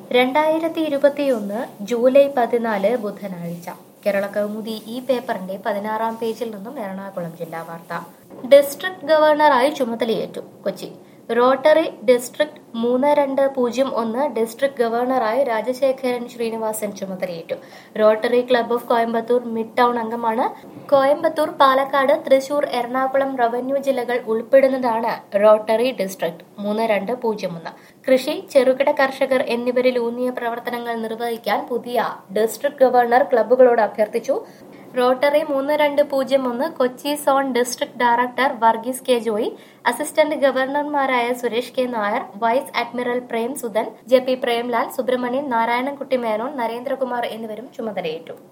രണ്ടായിരത്തി ഇരുപത്തിയൊന്ന് ജൂലൈ പതിനാല് ബുധനാഴ്ച കേരള കൗമുദി ഈ പേപ്പറിന്റെ പതിനാറാം പേജിൽ നിന്നും എറണാകുളം ജില്ലാ വാർത്ത ഡിസ്ട്രിക്ട് ഗവർണറായി ചുമതലയേറ്റു കൊച്ചി റോട്ടറി ഡിസ്ട്രിക്ട് മൂന്ന് രണ്ട് പൂജ്യം ഒന്ന് ഡിസ്ട്രിക്ട് ഗവർണറായി രാജശേഖരൻ ശ്രീനിവാസൻ ചുമതലയേറ്റു Rotary Club of Coimbatore midtown അംഗമാണ് കോയമ്പത്തൂർ പാലക്കാട് തൃശൂർ എറണാകുളം റവന്യൂ ജില്ലകൾ ഉൾപ്പെടുന്നതാണ് റോട്ടറി ഡിസ്ട്രിക്ട് മൂന്ന് രണ്ട് പൂജ്യം ഒന്ന് കൃഷി ചെറുകിട കർഷകർ എന്നിവരിൽ ഊന്നിയ പ്രവർത്തനങ്ങൾ നിർവഹിക്കാൻ പുതിയ ഡിസ്ട്രിക്ട് ഗവർണർ ക്ലബ്ബുകളോട് അഭ്യർത്ഥിച്ചു റോട്ടറി മൂന്ന് രണ്ട് പൂജ്യം ഒന്ന് Kochi zone district director Varghese K Joy assistant ഗവർണർമാരായ Suresh K Nair vice admiral Prem Sudhan J P Premlal Subramanian Narayanankutty Menon Narendrakumar എന്നിവരും ചുമതലയേറ്റു